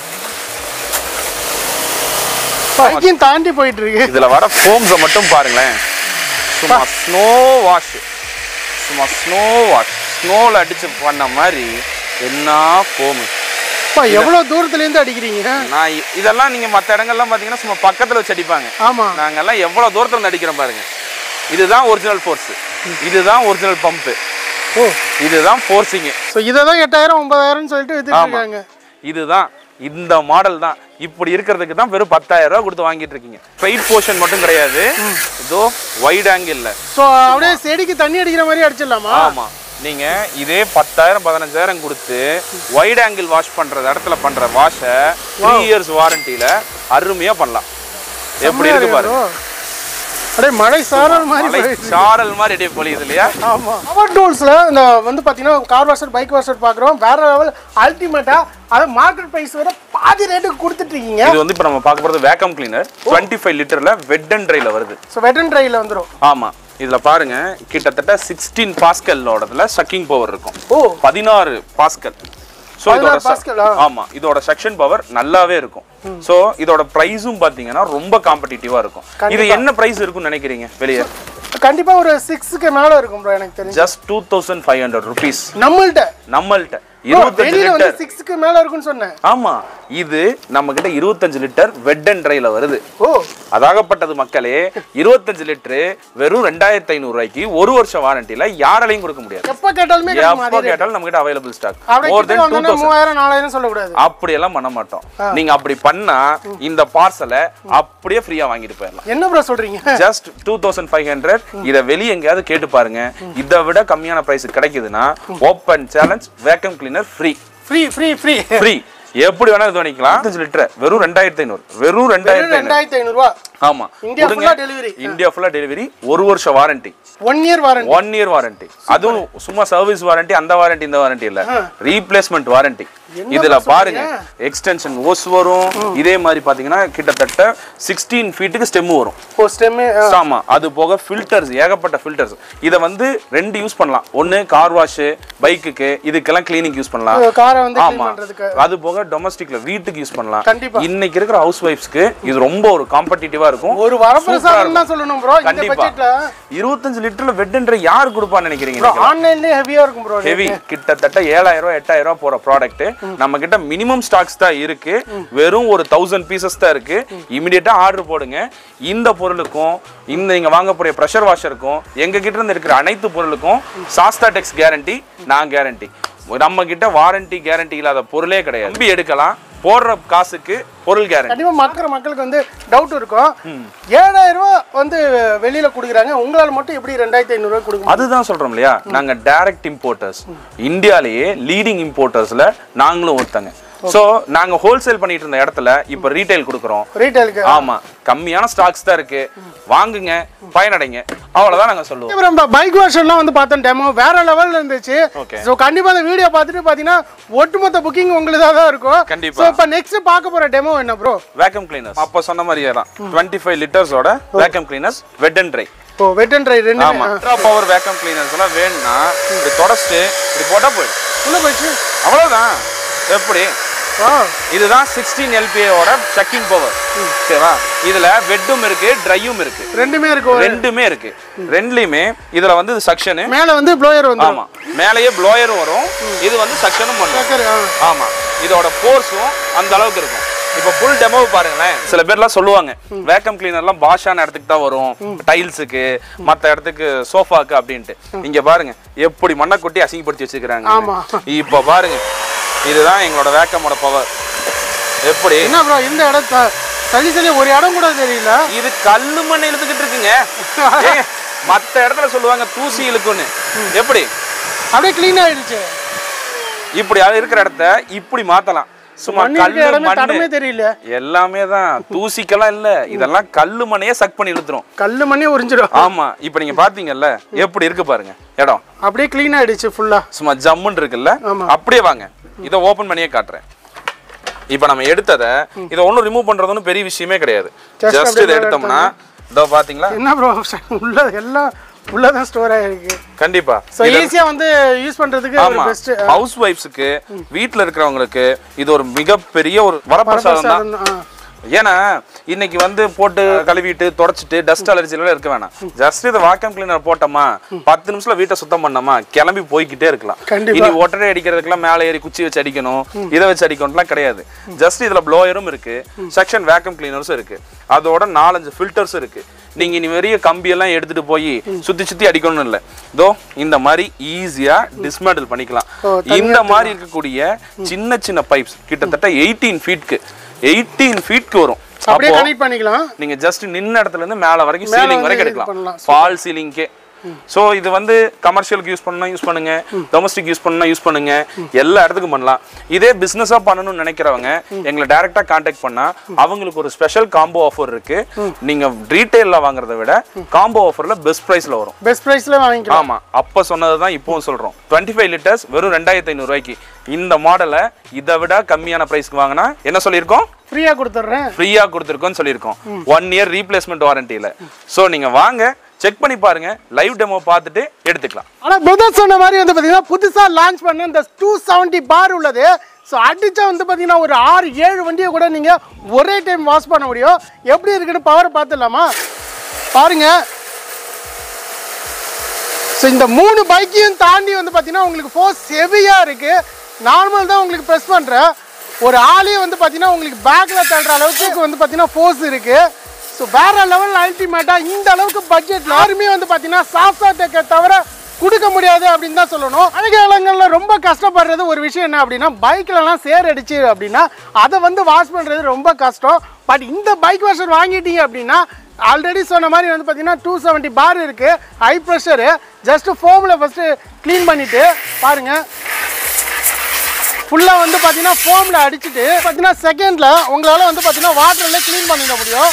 பைக்கையும் தாண்டி போயிட்டு இருக்கு இதுல வர ஃபோம்ஸை மட்டும் பாருங்களேன் சும்மா ஸ்னோ வாஷ் சும்மா ஸ்னோ வாஷ் ஸ்னோவில் அடிச்சு பண்ண மாதிரி என்ன ஃபோம் அப்பா எவ்வளோ தூரத்துலேருந்து அடிக்கிறீங்க நான் இ- இதெல்லாம் நீங்க மற்ற இடங்கள்லாம் பார்த்தீங்கன்னா சும்மா பக்கத்துல வச்சு அடிப்பாங்க ஆமா நாங்கெல்லாம் எவ்வளவு தூரத்துல இருந்து அடிக்கிறோம் பாருங்க இதுதான் ஒரிஜினல் ஃபோர்ஸ் இதுதான் ஒரிஜினல் பம்ப் ஓ இதுதான் ஃபோர்ஸிங்கு ஸோ இதை தான் எட்டாயிரம் ஒன்பதாயிரம்னு சொல்லிட்டு வித்துட்டு ஆமா. இருக்காங்க இதுதான் இந்த மாடல் தான் இப்படி இருக்கிறதுக்கு தான் வெறும் பத்தாயிரம் ரூபாய் கொடுத்து வாங்கிட்டு இருக்கீங்க ஸ்ட்ரைட் போர்ஷன் மட்டும் கிடையாது இதோ வைட் ஆங்கிள் ஸோ அப்படியே செடிக்கு தண்ணி அடிக்கிற மாதிரி அடிச்சிடலாமா ஆமா நீங்க இதே பத்தாயிரம் பதினஞ்சாயிரம் கொடுத்து வைட் ஆங்கிள் வாஷ் பண்ற இடத்துல பண்ற வாஷை த்ரீ இயர்ஸ் வாரண்டியில அருமையா பண்ணலாம் எப்படி இருக்கு பாருங்க bro. அப்படியே மழை சாரல் மாதிரி மலை போயிடுச்சு. சாரல் மாதிரி அப்படியே பொழியுது இல்லையா ஆமா பவர் டூல்ஸ்ல இந்த வந்து பாத்தீங்கன்னா கார் வாஷர் பைக் வாஷர் பாக்குறோம் வேற லெவல் அல்டிமேட்டா அது மார்க்கெட் பிரைஸ் விட பாதி ரேட்டுக்கு கொடுத்துட்டு இருக்கீங்க இது வந்து இப்போ நம்ம பார்க்க போறது வேக்கம் கிளீனர் டுவெண்ட்டி ஃபைவ் லிட்டர்ல வெட் அண்ட் ட்ரைல வருது ஸோ வெட் அண்ட் ட்ரைல வந்துரும் ஆமா இதுல பாருங்க கிட்டத்தட்ட சிக்ஸ்டீன் பாஸ்கலோடதுல சக்கிங் பவர் இருக்கும் ஓ பதினாறு பாஸ்கல் ஸோ இதோட 16 Pascal ஆ? ச- ஆமா இதோட செக்ஷன் பவர் நல்லாவே இருக்கும் ஸோ இதோட ப்ரைஸும் பாத்தீங்கன்னா ரொம்ப காம்படிட்டிவா இருக்கும் இது என்ன பிரைஸ் இருக்கும்னு நினைக்கிறீங்க வெளியே கண்டிப்பா ஒரு சிக்ஸுக்கு மேல இருக்கும் ப்ரோ எனக்கு தெரிஞ்சு just two thousand five hundred rupees நம்மள்ட்ட நம்மள்ட்ட இருபத்தஞ்சு வெளியில வந்து லிட்டர் சிக்ஸ்க்கு மேல இருக்குன்னு சொன்னேன் ஆமா இது நம்ம கிட்ட இருபத்தஞ்சு லிட்டர் வெட் அண்ட் ட்ரைல வருது ஓ அதாகப்பட்டது மக்களே இருபத்தஞ்சு லிட்டரு வெறும் ரெண்டாயிரத்தி ஐநூறு ரூபாய்க்கு ஒரு வருஷம் வாரண்டில யாராலையும் கொடுக்க முடியாது எப்ப கேட்டாலுமே கிடைக்குமா எப்போ அதே rate? கேட்டாலும் நம்ம கிட்ட அவைலபிள் ஸ்டாக் அப்படி மோர் கிட்ட தென் டூ வந்தோன்னா மூவாயிரம் நாலாயிரம் சொல்லக்கூடாது அப்படியெல்லாம் பண்ண மாட்டோம் நீங்க அப்படி பண்ணா இந்த பார்சலை அப்படியே ஃப்ரீயா வாங்கிட்டு போயிடலாம் என்ன ப்ரோ சொல்றீங்க just two thousand five hundred இதை வெளியே எங்கேயாவது கேட்டு பாருங்க இதை விட கம்மியான பிரைஸ் கிடைக்குதுன்னா open challenge vacuum cleaner free free free free free எப்படி வேணா இது பண்ணிக்கலாம் அஞ்சு லிட்டர் வெறும் ரெண்டாயிரத்தி ஐநூறு வெறும் ரெண்டாயிரத்தி ஐநூறு ரெண்டாயிரத்தி ஐநூறு ரூபா ஆமா இந்தியா ஃபுல்லா டெலிவரி இந்தியா ஃபுல்லா டெலிவரி ஒரு வருஷம் warranty one year warranty one year warranty அதுவும் சும்மா சர்வீஸ் வாரண்டி அந்த வாரண்டி இந்த வாரண்டி இல்ல ரீப்ளேஸ்மெண்ட் வாரண்டி இதுல பாருங்க எக்ஸ்டென்ஷன் ஓஸ் வரும் இதே மாதிரி பாத்தீங்கன்னா கிட்டத்தட்ட சிக்ஸ்டீன் ஃபீட்டுக்கு ஸ்டெம் வரும் ஓ ஸ்டெம்மு ஆமா அது போக ஃபில்டர்ஸ் ஏகப்பட்ட ஃபில்டர்ஸ் இத வந்து ரெண்டு யூஸ் பண்ணலாம் ஒன்னு கார் வாஷ் பைக்குக்கு இதுக்கெல்லாம் கிளீனிங் யூஸ் பண்ணலாம் காரை வந்து க்ளீன் ஆமா பண்றதுக்கு அது போக டொமஸ்டிக்ல வீட்டுக்கு யூஸ் பண்ணலாம் கண்டிப்பா. இன்னைக்கு இருக்கிற ஹவுஸ் ஒய்ஃப்ஸ்க்கு இது ரொம்ப ஒரு காம்படிட்டிவா இருக்கும் ஒரு வரப்பிரசாதம் தான் சொல்லணும் ப்ரோ இந்த கண்டிப்பா பட்ஜெட்ல இருபத்தஞ்சு லிட்டர்ல வெட்ன்ற யார் கொடுப்பான்னு நினைக்கிறீங்க ப்ரோ இன்னைக்கு? ஆன்லைன்லயே ஹெவியா இருக்கும் ப்ரோ ஹெவி கிட்டத்தட்ட ஏழாயிரம் ரூபாய் எட்டாயிரம் ரூபாய் போற ப்ராடக்ட் நம்ம கிட்ட மினிமம் ஸ்டாக்ஸ் தான் இருக்கு வெறும் ஒரு தௌசண்ட் பீசஸ் தான் இருக்கு இமிடியேட்டா ஆர்டர் போடுங்க இந்த பொருளுக்கும் இந்த நீங்க வாங்க போற ப்ரெஷர் வாஷருக்கும் எங்க கிட்ட இருந்து இருக்கிற அனைத்து பொருளுக்கும் சாஸ்தா டெக்ஸ் கேரண்டி நான் கேரண்டி நம்ம கிட்ட வாரண்டி கேரண்டி இல்லாத பொருளே கிடையாது நம்பி எடுக்கலாம் போடுற காசுக்கு பொருள் கேரண்டி கண்டிப்பா மக்கள் மக்களுக்கு வந்து டவுட் இருக்கும் ஏழாயிரம் ரூபாய் வந்து வெளியில கொடுக்குறாங்க உங்களால மட்டும் எப்படி ரெண்டாயிரத்தி ஐநூறு ரூபாய் கொடுக்க முடியும்? அதுதான் சொல்றோம் இல்லையா நாங்க டைரக்ட் இம்போர்ட்டர்ஸ் இந்தியாலேயே லீடிங் இம்போர்ட்டர்ஸ்ல நாங்களும் ஒருத்தங்க சோ நாங்க ஹோல்சேல் பண்ணிட்டு இருந்த இடத்துல இப்ப ரீட்டைல் கொடுக்குறோம் ரீட்டைலுக்கு ஆமா கம்மியான ஸ்டாக்ஸ் தான் இருக்கு வாங்குங்க பயனடைங்க அவ்வளவுதான் நாங்க சொல்லுவோம் அப்புறம் நம்ம பைக் வாஷர்லாம் வந்து பார்த்தோம் டெமோ வேற லெவல்ல இருந்துச்சு Okay. ஸோ கண்டிப்பா அந்த வீடியோ பார்த்துட்டு பார்த்தீங்கன்னா ஒட்டுமொத்த புக்கிங் உங்களுதாக தான் இருக்கும் கண்டிப்பா. ஸோ இப்போ நெக்ஸ்ட் பார்க்க போற டெமோ என்ன ப்ரோ வேக்கம் கிளீனர்ஸ் அப்ப சொன்ன மாதிரியே தான் டுவெண்ட்டி ஃபைவ் லிட்டர்ஸோட vacuum cleaners wet and dry or wet and dry ரெண்டு ஆமா எக்ஸ்ட்ரா பவர் வேக்கம் கிளீனர்ஸ் எல்லாம் வேணும்னா இப்படி தொடச்சிட்டு இப்படி போட்டா போயிடும் உள்ள போயிடுச்சு அவ்வளவுதான் எப்படி ஆ இதுதான் சிக்ஸ்டீன் எல்பிஏவோட செக்கிங் பவர் ஓகேவா இதுல வெட்டும் இருக்கு ட்ரையும் இருக்கு ரெண்டுமே இருக்கும் ரெண்டுமே இருக்கு ரெண்டுலயுமே இதுல வந்து சக்ஷனு மேல வந்து ப்ளோயர் வந்து ஆமா மேலேயே ப்ளோயரும் வரும் இது வந்து சக்ஷனும் பண்ணும் ஆமா இதோட ஃபோர்ஸும் அந்த அளவுக்கு இருக்கும் இப்போ ஃபுல் டெமோ பாருங்களேன் சில பேர்லாம் சொல்லுவாங்க வேக்கம் கிளீனர்லாம் பாஷான இடத்துக்கு தான் வரும் டைல்ஸுக்கு மத்த இடத்துக்கு சோஃபாக்கு அப்படின்ட்டு இங்க பாருங்க எப்படி மண்ணை கொட்டி அசிங்கப்படுத்தி வச்சிருக்காங்க ஆமா. இப்போ பாருங்க இதுதான் எங்களோட வேக்கமோட பவர் எப்படி என்ன ப்ரோ இந்த இடம் த- சளி சளி ஒரு இடம் கூட தெரியல இது கல்லு மண் இழுத்துக்கிட்டு இருக்குங்க ஏங்க, மத்த இடத்துல சொல்லுவாங்க தூசி இழுக்குன்னு எப்படி அப்படியே க்ளீன் ஆயிடுச்சு இப்படி இருக்கிற இடத்த இப்படி மாத்தலாம் சும்மா மண்ணு இருக்கிற கல்லு இடமே மண்ணு தடமே தெரியல எல்லாமே தான் தூசிக்கெல்லாம் இல்ல இதெல்லாம் கல்லு மண்ணையே சக் பண்ணி இழுத்துரும் கல்லு மண்ணே உறிஞ்சிடும் ஆமா இப்ப நீங்க பாத்தீங்கல்ல எப்படி இருக்கு பாருங்க இடம் அப்படியே க்ளீன் ஆயிடுச்சு ஃபுல்லா சும்மா ஜம்முன்னு இருக்குல்ல ஆமா. அப்படியே வாங்க இதை ஓபன் பண்ணியே காட்டுறேன் இப்ப நம்ம எடுத்ததை இதை ஒண்ணும் ரிமூவ் பண்றதுன்னு பெரிய விஷயமே கிடையாது Just ஜஸ்ட் அப்படியே இதை எடுத்தோம்னா இதோ பாத்தீங்களா என்ன ப்ரோ உள்ள எல்லாம் உள்ளதான் ஸ்டோர் ஆயிருக்கு கண்டிப்பா ஸோ ஈஸியா வந்து யூஸ் பண்றதுக்கு ஒரு ஆமா பெஸ்ட் ஹவுஸ் ஒய்ஃப்ஸுக்கு வீட்ல இருக்கிறவங்களுக்கு இது ஒரு மிகப்பெரிய ஒரு வரப்பிரசாதம் தான் ஏன்னா இன்னைக்கு வந்து போட்டு கழுவிட்டு தொடச்சிட்டு டஸ்ட் அலர்ஜில இருக்க வேணாம் ஜஸ்ட் இதை வாக்கம் கிளீனர் போட்டோமா பத்து நிமிஷத்துல வீட்டை சுத்தம் பண்ணோமா கிளம்பி போய்க்கிட்டே இருக்கலாம் கண்டிப்பா. இனி ஒட்டடை அடிக்கிறதுக்குலாம் மேலே ஏறி குச்சி வச்சு அடிக்கணும் இதை வச்சு அடிக்கணும்லாம் கிடையாது ஜஸ்ட் இதுல ப்ளோயரும் இருக்கு செக்ஷன் வேக்கம் கிளீனர்ஸும் இருக்கு அதோட நாலஞ்சு ஃபில்டர்ஸும் இருக்கு நீங்க இனி பெரிய கம்பி எல்லாம் எடுத்துட்டு போய் சுத்தி சுத்தி அடிக்கணும்னு இல்ல இதோ இந்த மாதிரி ஈஸியா டிஸ்மேண்டில் பண்ணிக்கலாம் ஓ, இந்த மாதிரி இருக்கக்கூடிய சின்ன சின்ன பைப்ஸ் கிட்டத்தட்ட எயிட்டீன் ஃபீட்க்கு எயிட்டீன் ஃபீட்க்கு வரும் அப்படியே அப்போ கனெக்ட் பண்ணிக்கலாம் நீங்க ஜஸ்ட் நின்ன இடத்துல இருந்து மேல வரைக்கும் மேல சீலிங் வந்து வரைக்கும் இது எடுக்கலாம் பண்ணலாம். ஃபால் சீலிங்க்கே சோ இது வந்து கமர்ஷியலுக்கு யூஸ் பண்ணா யூஸ் பண்ணுங்க டொமஸ்டிக் யூஸ் பண்ணா யூஸ் பண்ணுங்க எல்லா இடத்துக்கும் பண்ணலாம் இதே பிசினஸா பண்ணணும்னு நினைக்கிறவங்க எங்களை டைரக்டா காண்டாக்ட் பண்ணா அவங்களுக்கு ஒரு ஸ்பெஷல் காம்போ ஆஃபர் இருக்கு நீங்க ரீட்டைல்ல வாங்குறதை விட காம்போ ஆஃபர்ல பெஸ்ட் பிரைஸ்ல வரும் பெஸ்ட் ப்ரைஸ்ல வாங்கிக்கலாம் ஆமா அப்ப சொன்னதுதான் இப்பவும் சொல்றோம் டுவெண்ட்டி ஃபைவ் லிட்டர்ஸ் வெறும் ரெண்டாயிரத்தி ஐநூறு ரூபாய்க்கு இந்த மாடலை இதை விட கம்மியான பிரைஸ்க்கு வாங்கினா என்ன சொல்லியிருக்கோம் ஃப்ரீயா கொடுத்துட்றேன் ஃப்ரீயா கொடுத்துருக்கோம்னு சொல்லியிருக்கோம் ஒன் இயர் ரீப்ளேஸ்மெண்ட் வாரண்டியில ஸோ நீங்க வாங்க செக் பண்ணி பாருங்க லைவ் டெமோ பார்த்துட்டு எடுத்துக்கலாம் ஆனா பிரதர் சொன்ன மாதிரி வந்து பாத்தீங்கன்னா புதுசா லான்ச் பண்ண இந்த டூ செவன்ட்டி பார் உள்ளது ஸோ அடிச்சா வந்து பாத்தீங்கன்னா ஒரு ஆறு ஏழு வண்டியை கூட நீங்க ஒரே டைம் வாஷ் பண்ண முடியும் எப்படி இருக்குன்னு பவர் பார்த்துடலாமா பாருங்க ஸோ இந்த மூணு பைக்கையும் தாண்டி வந்து பார்த்தீங்கன்னா உங்களுக்கு ஃபோர்ஸ் ஹெவியாக இருக்குது நார்மல் தான் உங்களுக்கு ப்ரெஸ் பண்ணுறேன் ஒரு ஆளே வந்து பார்த்தீங்கன்னா உங்களுக்கு பேக்கில் தள்ளுற அளவுக்கு வந்து பார்த்தீங்கன்னா ஃபோர்ஸ் இருக்குது ஸோ வேற லெவல் அல்டிமேட்டாக இந்த அளவுக்கு பட்ஜெட்டில் யாருமே வந்து பார்த்தீங்கன்னா சாஃப்ட்வேர் டெக்கை தவிர கொடுக்க முடியாது அப்படின்னு தான் சொல்லணும் அழகிய இடங்களில் ரொம்ப கஷ்டப்படுறது ஒரு விஷயம் என்ன அப்படின்னா பைக்லலாம் சேர் அடிச்சு அப்படின்னா அதை வந்து வாஷ் பண்ணுறது ரொம்ப கஷ்டம் பட் இந்த பைக் வாஷர் வாங்கிட்டீங்க அப்படின்னா ஆல்ரெடி சொன்ன மாதிரி வந்து பார்த்தீங்கன்னா டூ செவன்ட்டி பார் இருக்குது ஹை ப்ரெஷரு ஜஸ்ட்டு ஃபோமில் ஃபஸ்ட்டு க்ளீன் பண்ணிவிட்டு பாருங்கள் ஃபுல்லாக வந்து பார்த்தீங்கன்னா ஃபோமில் அடிச்சுட்டு பார்த்தீங்கன்னா செகண்டில் உங்களால் வந்து பார்த்தீங்கன்னா வாட்டரில் க்ளீன் பண்ணிட முடியும்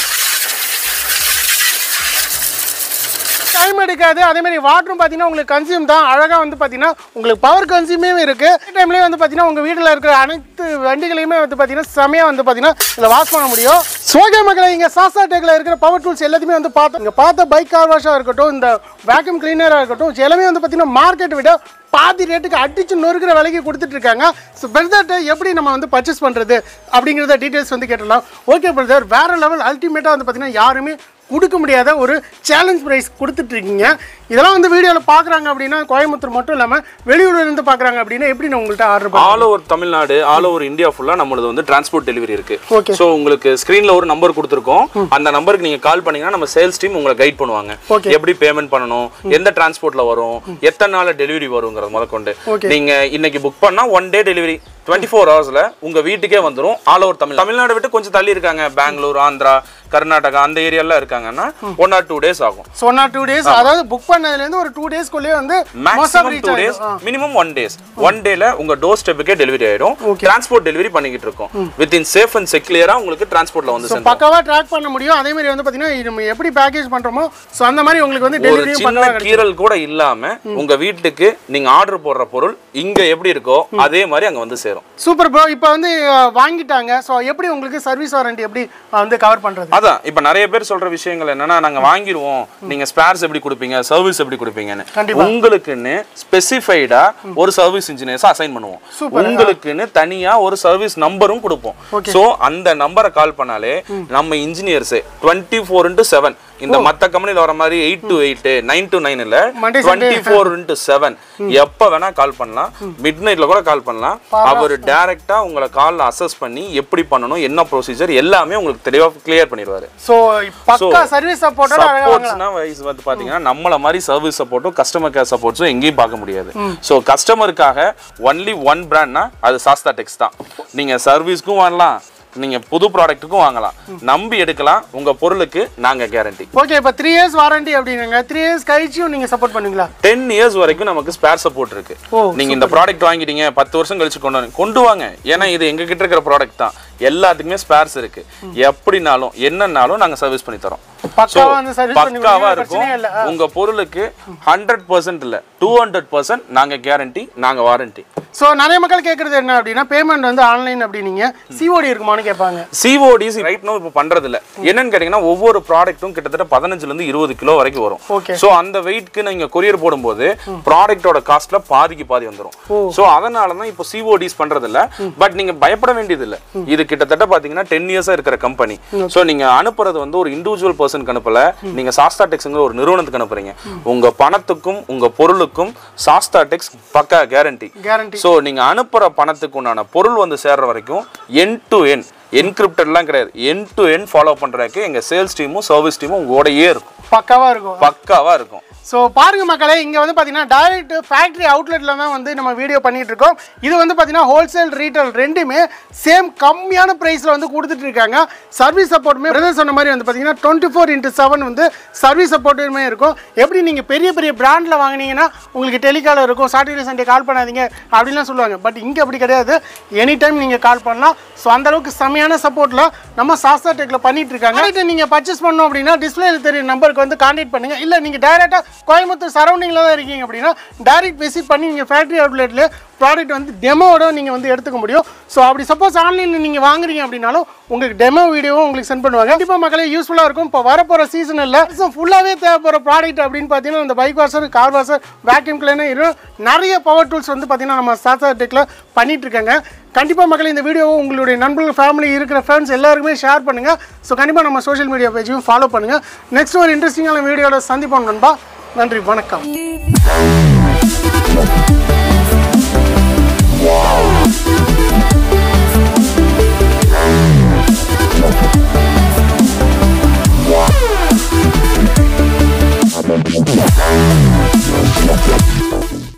டைம் எடுக்காது அதே மாதிரி வாட்டரும் பார்த்தீங்கன்னா உங்களுக்கு கன்சியூம் தான் அழகாக வந்து பார்த்தீங்கன்னா உங்களுக்கு பவர் கன்சியூமே இருக்குது டைம்லேயே வந்து பார்த்தீங்கன்னா உங்கள் வீட்டில் இருக்கிற அனைத்து வண்டிகளையுமே வந்து பார்த்தீங்கன்னா செமையாக வந்து பார்த்தீங்கன்னா இதில் வாஷ் பண்ண முடியும் சோகே மக்களை இங்கே சாசா டேக்கில் இருக்கிற பவர் டூல்ஸ் எல்லாத்தையுமே வந்து பார்த்தோம் இங்கே பார்த்த பைக் கார் வாஷாக இருக்கட்டும் இந்த வேக்யூம் கிளீனராக இருக்கட்டும் எல்லாமே வந்து பார்த்தீங்கன்னா மார்க்கெட் விட பாதி ரேட்டுக்கு அடிச்சு நொறுக்கிற விலைக்கு கொடுத்துட்டு இருக்காங்க ஸோ பிரதர்கிட்ட எப்படி நம்ம வந்து பர்ச்சேஸ் பண்ணுறது அப்படிங்கிறத டீட்டெயில்ஸ் வந்து கேட்டலாம் ஓகே பிரதர் வேற லெவல் அல்டிமேட்டாக வந்து பார்த்தீங்கன்னா யாருமே கொடுக்க முடியாத ஒரு சேலஞ்ச் ப்ரைஸ் கொடுத்துட்டு இருக்கீங்க இதெல்லாம் வந்து வீடியோவில் பார்க்குறாங்க அப்படின்னா கோயம்புத்தூர் மட்டும் இல்லாமல் வெளியூர்ல இருந்து பார்க்குறாங்க அப்படின்னா எப்படி நான் உங்கள்கிட்ட ஆர்டர் பண்ணுறேன் all over Tamil Nadu all over India ஃபுல்லா நம்மளது வந்து டிரான்ஸ்போர்ட் டெலிவரி இருக்கு Okay. சோ உங்களுக்கு ஸ்கிரீன்ல ஒரு நம்பர் கொடுத்துருக்கோம் அந்த நம்பருக்கு நீங்க கால் பண்ணீங்கன்னா நம்ம சேல்ஸ் டீம் உங்களை கைட் பண்ணுவாங்க Okay. எப்படி பேமெண்ட் பண்ணணும் எந்த டிரான்ஸ்போர்ட்ல வரும் எத்தனை நாள் டெலிவரி வருங்கிறது முதற்கொண்டு Okay. நீங்க இன்னைக்கு புக் பண்ணா one day delivery twenty four ஹவர்ஸ்ல உங்க வீட்டுக்கே வந்துரும் ஆல் ஓவர் தமிழ் தமிழ்நாடு விட்டு கொஞ்சம் தள்ளி இருக்காங்க பெங்களூர் ஆந்திரா கர்நாடகா அந்த ஏரியால இருக்காங்கன்னா ஒன் ஆர் டூ டேஸ் ஆகும் so one or two days அதாவது புக் பண்ணதுலேருந்து ஒரு டூ டேஸ்க்குள்ளேயே வந்து most of maximum reach two days ஆயிடும். மினிமம் ஒன் டேஸ் ஒன் டேல உங்க டோர் ஸ்டெப்புக்கே டெலிவரி ஆயிடும் டிரான்ஸ்போர்ட் டெலிவரி பண்ணிக்கிட்டு இருக்கோம் வித் இன் சேஃப் அண்ட் செக்லியரா உங்களுக்கு டிரான்ஸ்போர்ட்ல வந்து சேர்ந்துரும். பக்காவாக ட்ராக் பண்ண முடியும் அதே மாதிரி வந்து பார்த்தீங்கன்னா இது நம்ம எப்படி பேக்கேஜ் பண்ணுறோமோ ஸோ அந்த மாதிரி உங்களுக்கு வந்து ஒரு டெலிவரியும் சின்ன பண்ணுவாங்க கீறல் கூட இல்லாம உங்க வீட்டுக்கு நீங்க ஆர்டர் போடுற பொருள் இங்க எப்படி இருக்கோ அதே மாதிரி அங்க வந்து சேரும் சூப்பர் ப்ரோ இப்போ வந்து அஹ், வாங்கிட்டாங்க ஸோ எப்படி உங்களுக்கு சர்வீஸ் வாரண்டி எப்படி அஹ், வந்து கவர் பண்ணுறது அதான் இப்ப நிறைய பேர் சொல்ற விஷயங்கள் என்னன்னா நாங்க வாங்கிடுவோம் நீங்க ஸ்பேர்ஸ் எப்படி கொடுப்பீங்க சர்வீஸ் எப்படி கொடுப்பீங்கன்னு கண்டிப்பா. உங்களுக்குன்னு ஸ்பெசிஃபைடா ஒரு சர்வீஸ் இன்ஜினியர்ஸ் அசைன் பண்ணுவோம் உங்களுக்குன்னு தனியா ஒரு சர்வீஸ் நம்பரும் கொடுப்போம் சோ அந்த நம்பரை கால் பண்ணாலே நம்ம engineers twenty four into seven இந்த மத்த கம்பெனில வர மாதிரி eight to eight nine to nine இல்ல Monday, twenty four into seven எப்ப வேணா கால் பண்ணலாம் மிட் நைட்ல கூட கால் பண்ணலாம் அவர் டைரக்டா உங்களை கால்ல அசஸ் பண்ணி எப்படி பண்ணணும் என்ன ப்ரொசீஜர் எல்லாமே உங்களுக்கு தெளிவா கிளியர் பண்ணிடுவாரு ஸோ பக்கா சர்வீஸ் சப்போர்ட்டோட அழகாக வாங்கலாம் சப்போர்ட்ஸ்னா வைஸ் வந்து பாத்தீங்கன்னா நம்மள மாதிரி சர்வீஸ் சப்போர்ட்டும் கஸ்டமர் கேர் சப்போர்ட்ஸும் எங்கேயும் பார்க்க முடியாது ஸோ கஸ்டமருக்காக ஒன்லி ஒன் பிராண்ட்னா அது சாஸ்தா டெக்ஸ் தான் நீங்க சர்வீஸ்க்கும் வாங்கலாம் நீங்க புது ப்ராடக்ட்டுக்கும் வாங்கலாம் நம்பி எடுக்கலாம் உங்க பொருளுக்கு நாங்க கேரண்டி ஓகே இப்போ த்ரீ இயர்ஸ் வாரண்டி அப்படின்னாங்க த்ரீ இயர்ஸ் கழிச்சும் நீங்கள் சப்போர்ட் பண்ணுவீங்களா டென் இயர்ஸ் வரைக்கும் நமக்கு ஸ்பேர் சப்போர்ட் இருக்கு ஓ, நீங்க இந்த ப்ராடக்ட் வாங்கிட்டீங்க பத்து வருஷம் கழிச்சு கொண்டு வாங்க கொண்டு வாங்க ஏன்னா இது எங்க கிட்ட இருக்கிற ப்ராடக்ட் தான் எல்லாத்துக்குமே ஸ்பேர்ஸ் இருக்கு எப்படினாலும் என்னன்னாலும் நாங்க சர்வீஸ் பண்ணி தரோம் பக்காவா வந்து சர்வீஸ் பண்ணி பக்காவா கொடுங்க, இருக்கும் பிரச்சனையே இல்லை உங்க பொருளுக்கு ஹண்ட்ரட் பர்சன்ட் இல்ல டூ ஹண்ட்ரட் பர்சன்ட் நாங்க கேரண்டி நாங்க வாரண்டி ஸோ நிறைய மக்கள் கேட்குறது என்ன அப்படின்னா பேமெண்ட் வந்து ஆன்லைன் அப்படின்னீங்க சிஓடி இருக்குமான்னு கேட்பாங்க சிஓடிஸ் ரைட் நோ இப்போ பண்றது இல்ல என்னன்னு கேட்டீங்கன்னா ஒவ்வொரு ப்ராடக்ட்டும் கிட்டத்தட்ட பதினஞ்சுல இருந்து இருபது கிலோ வரைக்கும் வரும் Okay. சோ அந்த வெயிட்க்கு நீங்க கொரியர் போடும்போது ப்ராடக்ட்டோட காஸ்ட்ல பாதிக்கு பாதி வந்துரும் சோ அதனால தான் இப்போ சிஓடிஸ் பண்றது இல்ல பட் நீங்க பயப்பட வேண்டியது இல்ல இது கிட்டத்தட்ட பாத்தீங்கன்னா டென் இயர்ஸா இருக்கிற கம்பெனி சோ நீங்க அனுப்புறது வந்து ஒரு இண்டிவிஜுவல் பர்சனுக்கு அனுப்பல நீங்க சாஸ்தா டெக்ஸ்ங்கிற ஒரு நிறுவனத்துக்கு அனுப்புறீங்க உங்க பணத்துக்கும் உங்க பொருளுக்கும் சாஸ்தா டெக்ஸ் பக்கா கேரண்டி கேரண்டி ஸோ நீங்க அனுப்புற பணத்துக்கு உண்டான பொருள் வந்து சேர்ற வரைக்கும் என் டு என் என்கிரிப்டட்லாம் கிடையாது என் டு என் ஃபாலோ பண்றதுக்கு எங்க சேல்ஸ் டீமும் சர்வீஸ் டீமும் உங்களோடயே இருக்கும் பக்காவா இருக்கும் பக்காவா இருக்கும் ஸோ பாருங்க மக்களே இங்கே வந்து பார்த்தீங்கன்னா டைரக்ட் ஃபேக்ட்ரி அவுட்லெட்டில் தான் வந்து நம்ம வீடியோ பண்ணிட்டு இருக்கோம் இது வந்து பார்த்தீங்கன்னா ஹோல்சேல் ரீட்டைல் ரெண்டுமே சேம் கம்மியான ப்ரைஸில் வந்து கொடுத்துட்டு இருக்காங்க சர்வீஸ் சப்போர்ட்டுமே பிரதர் சொன்ன மாதிரி வந்து பார்த்தீங்கன்னா டுவெண்ட்டி ஃபோர் இன்ட்டு செவன் வந்து சர்வீஸ் சப்போர்ட்டுமே இருக்கும் எப்படி நீங்கள் பெரிய பெரிய பிராண்டில் வாங்கினீங்கன்னா உங்களுக்கு டெலிகால் இருக்கும் சாட்டர்டே சண்டே கால் பண்ணாதீங்க அப்படின்லாம் சொல்லுவாங்க பட் இங்கே அப்படி கிடையாது எனி டைம் நீங்கள் கால் பண்ணலாம் ஸோ அந்த அளவுக்கு செமையான சப்போர்ட்டில் நம்ம சாஸ்தா டெக்கில் பண்ணிட்டு இருக்காங்க ரைட்டு நீங்கள் பர்ச்சேஸ் பண்ணோம் அப்படின்னா டிஸ்பிளேல தெரிய நம்பருக்கு வந்து கான்டாக்ட் பண்ணுங்க இல்லை நீங்கள் டைரெக்டாக கோயம்புத்தூர் சரௌண்டிங்கில் தான் இருக்கீங்க அப்படின்னா டைரக்ட் விசிட் பண்ணி நீங்கள் ஃபேக்ட்ரி அவுட்லெட்டில் ப்ராடக்ட் வந்து டெமோவோட நீங்கள் வந்து எடுத்துக்க முடியும் ஸோ அப்படி சப்போஸ் ஆன்லைனில் நீங்கள் வாங்குறீங்க அப்படின்னாலும் உங்களுக்கு டெமோ வீடியோவும் உங்களுக்கு சென்ட் பண்ணுவாங்க கண்டிப்பாக மக்களே யூஸ்ஃபுல்லாக இருக்கும் இப்போ வரப்போகிற சீசனில் ஃபுல்லாகவே தேவைப்படுற ப்ராடக்ட் அப்படின்னு பார்த்தீங்கன்னா இந்த bike washer car washer vacuum cleaner நிறைய பவர் டூல்ஸ் வந்து பார்த்தீங்கன்னா நம்ம சாத்தா டெக்கில் பண்ணிட்டு இருக்காங்க கண்டிப்பாக மக்களே இந்த வீடியோவை உங்களுடைய நண்பர்கள் ஃபேமிலி இருக்கிற ஃப்ரெண்ட்ஸ் எல்லாருக்குமே ஷேர் பண்ணுங்கள் ஸோ கண்டிப்பாக நம்ம சோஷியல் மீடியா பேஜையும் ஃபாலோ பண்ணுங்கள் நெக்ஸ்ட் ஒரு இன்ட்ரெஸ்டிங்கான வீடியோவில் சந்திப்போம் நண்பா நன்றி வணக்கம்